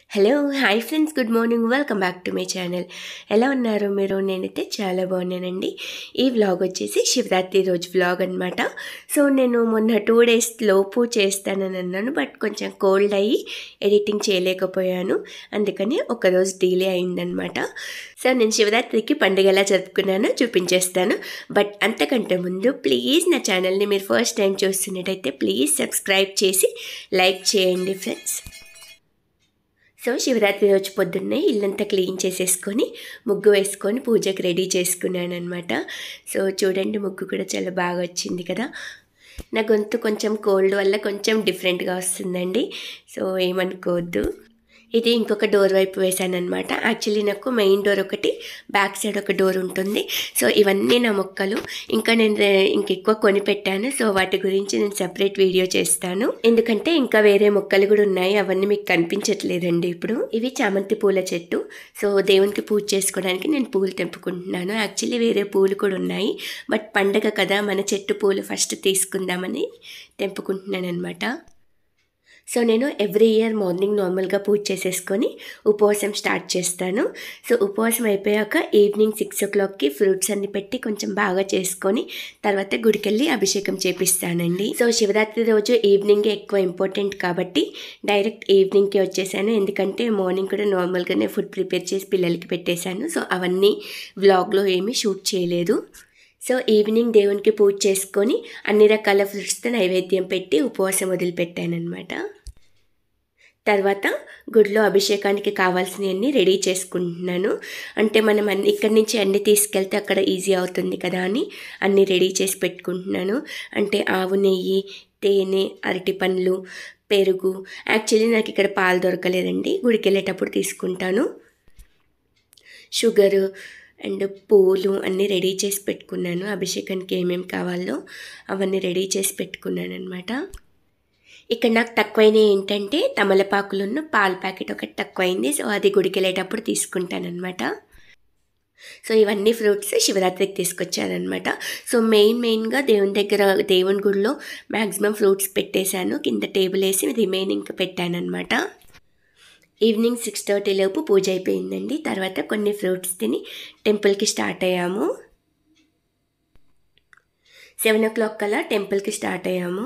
hello hi friends good morning welcome back to my channel ఎలా ఉన్నారు మీరు నేనైతే చాలా బాగున్నానండి ఈ వ్లాగ్ వచ్చేసి శివరాత్రి రోజు వ్లాగ్ అనమాట సో నేను మొన్న టూ డేస్ లోపు చేస్తానని అన్నాను బట్ కొంచెం కోల్డ్ అయ్యి ఎడిటింగ్ చేయలేకపోయాను అందుకని ఒకరోజు డిలే అయిందనమాట సో నేను శివరాత్రికి పండుగ ఎలా జరుపుకున్నానో చూపించేస్తాను బట్ అంతకంటే ముందు ప్లీజ్ నా ఛానల్ని మీరు ఫస్ట్ టైం చూస్తున్నట్టయితే ప్లీజ్ సబ్స్క్రైబ్ చేసి లైక్ చేయండి ఫ్రెండ్స్ సో శివరాత్రి రోజు పొద్దున్నే ఇల్లంతా క్లీన్ చేసేసుకొని ముగ్గు వేసుకొని పూజకి రెడీ చేసుకున్నాను అనమాట సో చూడండి ముగ్గు కూడా చాలా బాగా వచ్చింది కదా నా గొంతు కొంచెం కోల్డ్ వల్ల కొంచెం డిఫరెంట్గా వస్తుందండి సో ఏమనుకోవద్దు ఇది ఇంకొక డోర్ వైపు వేసాను అనమాట యాక్చువల్లీ నాకు మెయిన్ డోర్ ఒకటి బ్యాక్ సైడ్ ఒక డోర్ ఉంటుంది సో ఇవన్నీ నా మొక్కలు ఇంకా నేను రే- ఇంకెక్కువ కొని పెట్టాను సో వాటి గురించి నేను సెపరేట్ వీడియో చేస్తాను ఎందుకంటే ఇంకా వేరే మొక్కలు కూడా ఉన్నాయి అవన్నీ మీకు కనిపించట్లేదండి ఇప్పుడు ఇవి చామంతి పూల చెట్టు సో దేవునికి పూజ చేసుకోవడానికి నేను పూలు తెంపుకుంటున్నాను యాక్చువల్లీ వేరే పూలు కూడా ఉన్నాయి బట్ పండగ కదా మన చెట్టు పూలు ఫస్ట్ తీసుకుందామని తెంపుకుంటున్నాను అనమాట సో నేను ఎవ్రీ ఇయర్ మార్నింగ్ నార్మల్గా పూజ చేసేసుకొని ఉపవాసం స్టార్ట్ చేస్తాను సో ఉపవాసం అయిపోయాక ఈవినింగ్ సిక్స్ ఓ క్లాక్కి ఫ్రూట్స్ అన్ని పెట్టి కొంచెం బాగా చేసుకొని తర్వాత గుడికెళ్ళి అభిషేకం చేపిస్తానండి సో శివరాత్రి రోజు ఈవినింగ్ ఎక్కువ ఇంపార్టెంట్ కాబట్టి డైరెక్ట్ ఈవినింగ్కి వచ్చేసాను ఎందుకంటే మార్నింగ్ కూడా నార్మల్గానే ఫుడ్ ప్రిపేర్ చేసి పిల్లలకి పెట్టేశాను సో అవన్నీ వ్లాగ్లో ఏమీ షూట్ చేయలేదు సో ఈవినింగ్ దేవునికి పూజ చేసుకొని అన్ని రకాల ఫ్రూట్స్తో నైవేద్యం పెట్టి ఉపవాసం వదిలిపెట్టానమాట తర్వాత గుడిలో అభిషేకానికి కావాల్సినవన్నీ రెడీ చేసుకుంటున్నాను అంటే మనం అన్ని ఇక్కడి నుంచి అన్ని తీసుకెళ్తే అక్కడ ఈజీ అవుతుంది కదా అని అన్నీ రెడీ చేసి పెట్టుకుంటున్నాను అంటే ఆవు నెయ్యి తేనె అరటి పండ్లు పెరుగు యాక్చువల్లీ నాకు ఇక్కడ పాలు దొరకలేదండి గుడికి వెళ్ళేటప్పుడు తీసుకుంటాను షుగరు అండ్ పూలు అన్నీ రెడీ చేసి పెట్టుకున్నాను అభిషేకానికి ఏమేమి కావాలో అవన్నీ రెడీ చేసి పెట్టుకున్నాను అనమాట ఇక్కడ నాకు తక్కువైనవి ఏంటంటే తమలపాకులున్న పాల ప్యాకెట్ ఒకటి తక్కువైంది సో అది గుడికి వెళ్ళేటప్పుడు తీసుకుంటానమాట సో ఇవన్నీ ఫ్రూట్స్ శివరాత్రికి తీసుకొచ్చానమాట సో మెయిన్ మెయిన్గా దేవుని దగ్గర దేవుని గుడిలో మ్యాక్సిమం ఫ్రూట్స్ పెట్టేశాను కింద టేబుల్ వేసి రిమైనింగ్ పెట్టానమాట ఈవినింగ్ సిక్స్ థర్టీ లోపు పూజ అయిపోయిందండి తర్వాత కొన్ని ఫ్రూట్స్ తిని టెంపుల్కి స్టార్ట్ అయ్యాము సెవెన్ ఓ క్లాక్ కల్లా టెంపుల్కి స్టార్ట్ అయ్యాము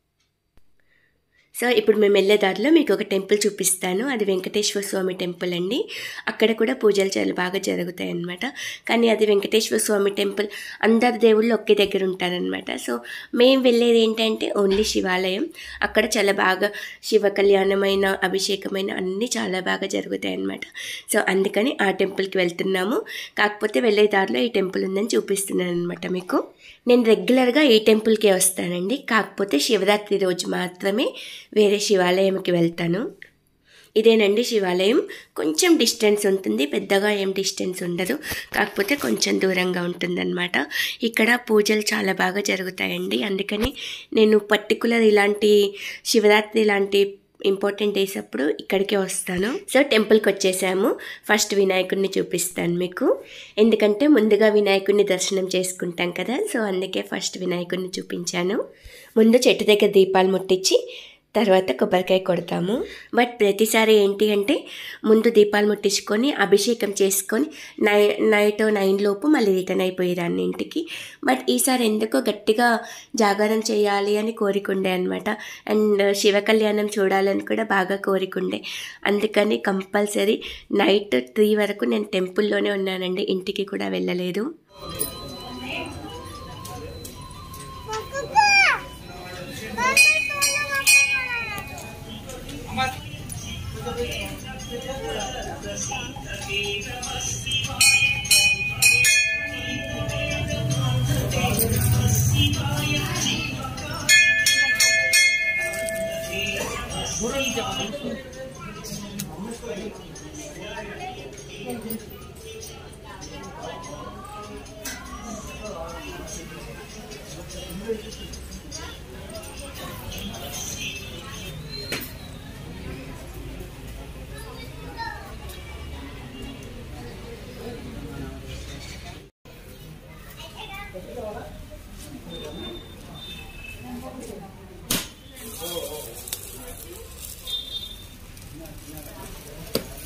సో ఇప్పుడు మేము వెళ్ళే దారిలో మీకు ఒక టెంపుల్ చూపిస్తాను అది వెంకటేశ్వర స్వామి టెంపుల్ అండి అక్కడ కూడా పూజలు చాలా బాగా జరుగుతాయి అన్నమాట కానీ అది వెంకటేశ్వర స్వామి టెంపుల్ అందరు దేవుళ్ళు ఒకే దగ్గర ఉంటారనమాట సో మేము వెళ్ళేది ఏంటంటే ఓన్లీ శివాలయం అక్కడ చాలా బాగా శివ కళ్యాణమైన అభిషేకమైన అన్నీ చాలా బాగా జరుగుతాయి అన్నమాట సో అందుకని ఆ టెంపుల్కి వెళ్తున్నాము కాకపోతే వెళ్ళే దారిలో ఈ టెంపుల్ ఉందని చూపిస్తున్నాను అనమాట మీకు నేను రెగ్యులర్గా ఈ టెంపుల్కే వస్తానండి కాకపోతే శివరాత్రి రోజు మాత్రమే వేరే శివాలయంకి వెళ్తాను ఇదేనండి శివాలయం కొంచెం డిస్టెన్స్ ఉంటుంది పెద్దగా ఏం డిస్టెన్స్ ఉండదు కాకపోతే కొంచెం దూరంగా ఉంటుందన్నమాట ఇక్కడ పూజలు చాలా బాగా జరుగుతాయండి అందుకని నేను పర్టికులర్ ఇలాంటి శివరాత్రి ఇలాంటి ఇంపార్టెంట్ డేస్ అప్పుడు ఇక్కడికే వస్తాను సో టెంపుల్కి వచ్చేసాము ఫస్ట్ వినాయకుడిని చూపిస్తాను మీకు ఎందుకంటే ముందుగా వినాయకుడిని దర్శనం చేసుకుంటాం కదా సో అందుకే ఫస్ట్ వినాయకుడిని చూపించాను ముందు చెట్టు దగ్గర దీపాలు ముట్టించి తర్వాత కొబ్బరికాయ కొడతాము బట్ ప్రతిసారి ఏంటి అంటే ముందు దీపాలు ముట్టించుకొని అభిషేకం చేసుకొని నై నైట్ నైన్ లోపు మళ్ళీ రిటర్న్ అయిపోయేదాన్ని ఇంటికి బట్ ఈసారి ఎందుకో గట్టిగా జాగారం చేయాలి అని కోరికుండే అనమాట అండ్ శివ కళ్యాణం చూడాలని కూడా బాగా కోరికుండే అందుకని కంపల్సరీ నైట్ త్రీ వరకు నేను టెంపుల్లోనే ఉన్నానండి ఇంటికి కూడా వెళ్ళలేదు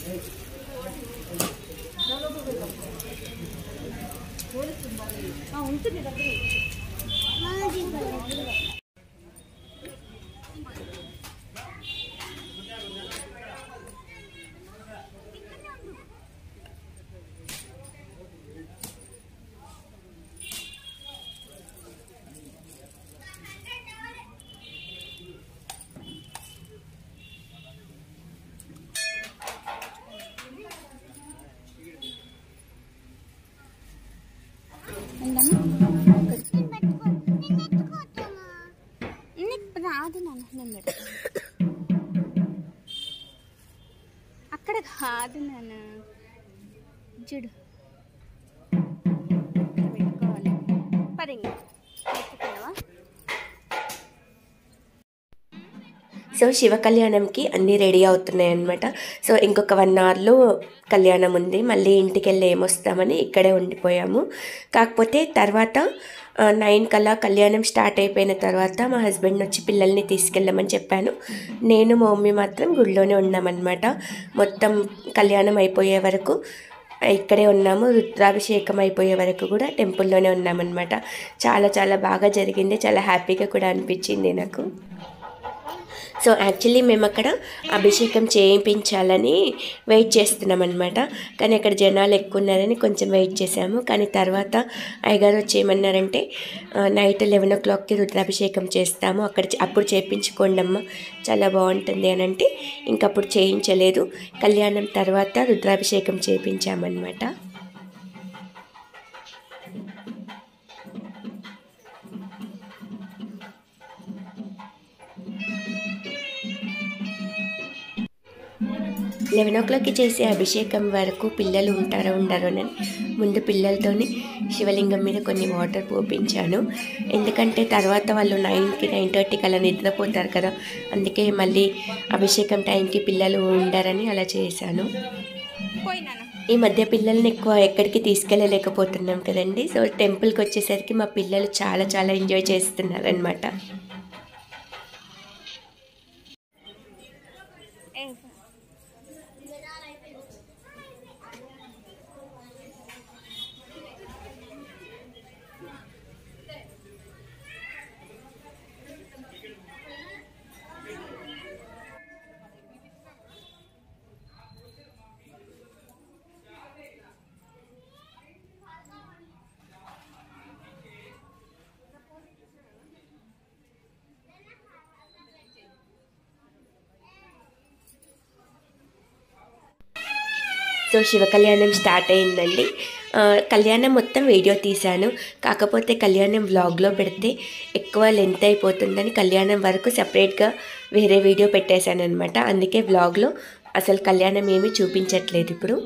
రాదు నాన్న నేను పెడతా అక్కడ కాదు నాన్న చూడు ఇక్కడ పెట్టుకోవాలి పరింగ్ పెట్టుకున్నావా సో శివ కళ్యాణంకి అన్నీ రెడీ అవుతున్నాయి అనమాట సో ఇంకొక వన్ అవర్లో కళ్యాణం ఉంది మళ్ళీ ఇంటికి వెళ్ళి ఏమొస్తామని ఇక్కడే ఉండిపోయాము కాకపోతే తర్వాత ఆ, నైన్ కల్లా కళ్యాణం స్టార్ట్ అయిపోయిన తర్వాత మా హస్బెండ్ వచ్చి పిల్లల్ని తీసుకెళ్ళమని చెప్పాను నేను మా మమ్మీ మాత్రం గుడిలోనే ఉన్నామన్నమాట మొత్తం కళ్యాణం అయిపోయే వరకు ఇక్కడే ఉన్నాము రుద్రాభిషేకం అయిపోయే వరకు కూడా టెంపుల్లోనే ఉన్నామన్నమాట చాలా చాలా బాగా జరిగింది చాలా హ్యాపీగా కూడా అనిపించింది నాకు సో యాక్చువల్లీ మేము అక్కడ అభిషేకం చేయించాలని వెయిట్ చేస్తున్నాం అనమాట కానీ అక్కడ జనాలు ఎక్కువ ఉన్నారని కొంచెం వెయిట్ చేసాము కానీ తర్వాత అయ్యగారు వచ్చి ఏమన్నారంటే "ఆ, నైట్ లెవెన్ ఓ క్లాక్కి రుద్రాభిషేకం చేస్తాము అక్కడ చే- అప్పుడు చేయించుకోండి అమ్మ చాలా బాగుంటుంది అని అంటే ఇంకప్పుడు చేయించలేదు కళ్యాణం తర్వాత రుద్రాభిషేకం చేయించామన్నమాట లెవెన్ ఓ క్లాక్కి చేసే అభిషేకం వరకు పిల్లలు ఉంటారో ఉండరో అని ముందు పిల్లలతోని శివలింగం మీద కొన్ని వాటర్ పోపించాను ఎందుకంటే తర్వాత వాళ్ళు నైన్కి నైన్ థర్టీకి అలా నిద్రపోతారు కదా అందుకే మళ్ళీ అభిషేకం టైంకి పిల్లలు ఉండరని అలా చేశాను పోయినాను ఈ మధ్య పిల్లల్ని ఎక్కువ ఎక్కడికి తీసుకెళ్ళలేకపోతున్నాం కదండి సో టెంపుల్కి వచ్చేసరికి మా పిల్లలు చాలా చాలా ఎంజాయ్ చేస్తున్నారు అనమాట ఏ సో శివ కళ్యాణం స్టార్ట్ అయిందండి ఆ, కళ్యాణం మొత్తం వీడియో తీశాను కాకపోతే కళ్యాణం వ్లాగ్లో పెడితే ఎక్కువ లెంత్ అయిపోతుందని కళ్యాణం వరకు సపరేట్గా వేరే వీడియో పెట్టేశాను అనమాట అందుకే వ్లాగ్లో అసలు కళ్యాణం ఏమీ చూపించట్లేదు ఇప్పుడు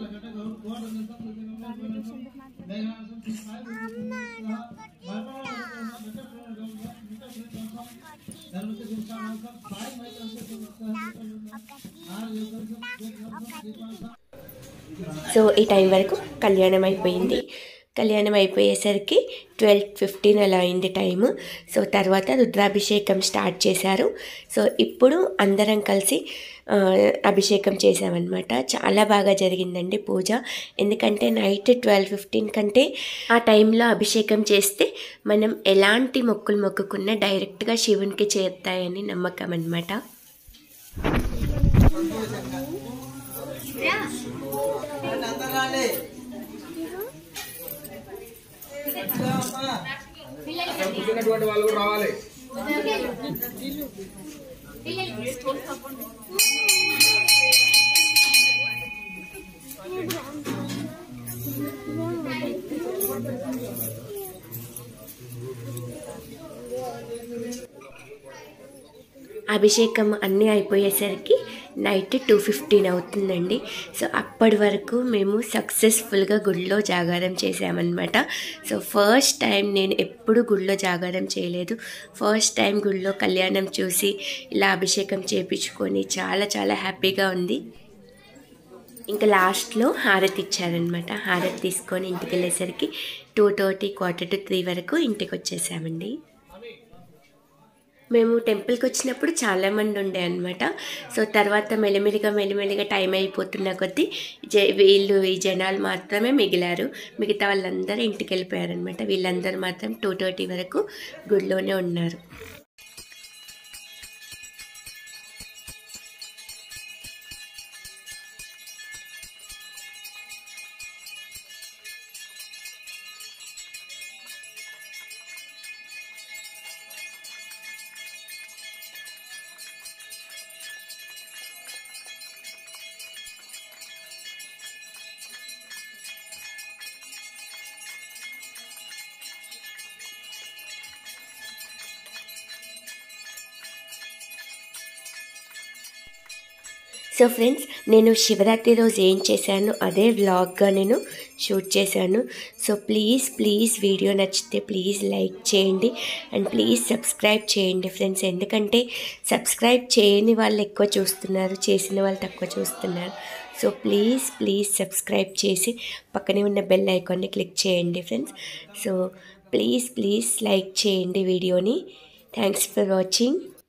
సో ఈ టైం వరకు కళ్యాణం అయిపోయింది కళ్యాణం అయిపోయేసరికి ట్వెల్వ్ ఫిఫ్టీన్ అలా అయింది టైము సో తర్వాత రుద్రాభిషేకం స్టార్ట్ చేశారు సో ఇప్పుడు అందరం కలిసి ఆ, అభిషేకం చేసామన్నమాట చాలా బాగా జరిగిందండి పూజ ఎందుకంటే నైట్ ట్వెల్వ్ ఫిఫ్టీన్ కంటే ఆ టైంలో అభిషేకం చేస్తే మనం ఎలాంటి మొక్కులు మొక్కుకున్నా డైరెక్ట్గా శివునికి చేరుతాయని నమ్మకం అన్నమాట కూర్చున్నటువంటి వాళ్ళు కూడా రావాలి అభిషేకం అన్నీ అయిపోయేసరికి నైట్ టూ ఫిఫ్టీన్ అవుతుందండి సో అప్పటి వరకు మేము సక్సెస్ఫుల్గా గుడిలో జాగారం చేసామన్నమాట సో ఫస్ట్ టైం నేను ఎప్పుడు గుడిలో జాగారం చేయలేదు ఫస్ట్ టైం గుడిలో కళ్యాణం చూసి ఇలా అభిషేకం చేపించుకొని చాలా చాలా హ్యాపీగా ఉంది ఇంకా లాస్ట్లో హారతి ఇచ్చారనమాట హారతి తీసుకొని ఇంటికి వెళ్ళేసరికి two thirty quarter to three వరకు ఇంటికి వచ్చేసామండి మేము టెంపుల్కి వచ్చినప్పుడు చాలామంది ఉండే అనమాట సో తర్వాత మెల్లిమెల్లిగా మెల్లిమెల్లిగా టైం అయిపోతున్న కొద్దీ జ వీళ్ళు ఈ జనాలు మాత్రమే మిగిలారు మిగతా వాళ్ళందరూ ఇంటికి వెళ్ళిపోయారనమాట వీళ్ళందరూ మాత్రం టూ థర్టీ వరకు గుడిలోనే ఉన్నారు సో ఫ్రెండ్స్ నేను శివరాత్రి రోజు ఏం చేశాను అదే వ్లాగ్గా నేను షూట్ చేశాను సో ప్లీజ్ ప్లీజ్ వీడియో నచ్చితే ప్లీజ్ లైక్ చేయండి అండ్ ప్లీజ్ సబ్స్క్రైబ్ చేయండి ఫ్రెండ్స్ ఎందుకంటే సబ్స్క్రైబ్ చేయని వాళ్ళు ఎక్కువ చూస్తున్నారు చేసిన వాళ్ళు తక్కువ చూస్తున్నారు సో ప్లీజ్ ప్లీజ్ సబ్స్క్రైబ్ చేసి పక్కనే ఉన్న బెల్ ఐకాన్ని క్లిక్ చేయండి friends so please please like చేయండి వీడియోని థ్యాంక్స్ ఫర్ వాచింగ్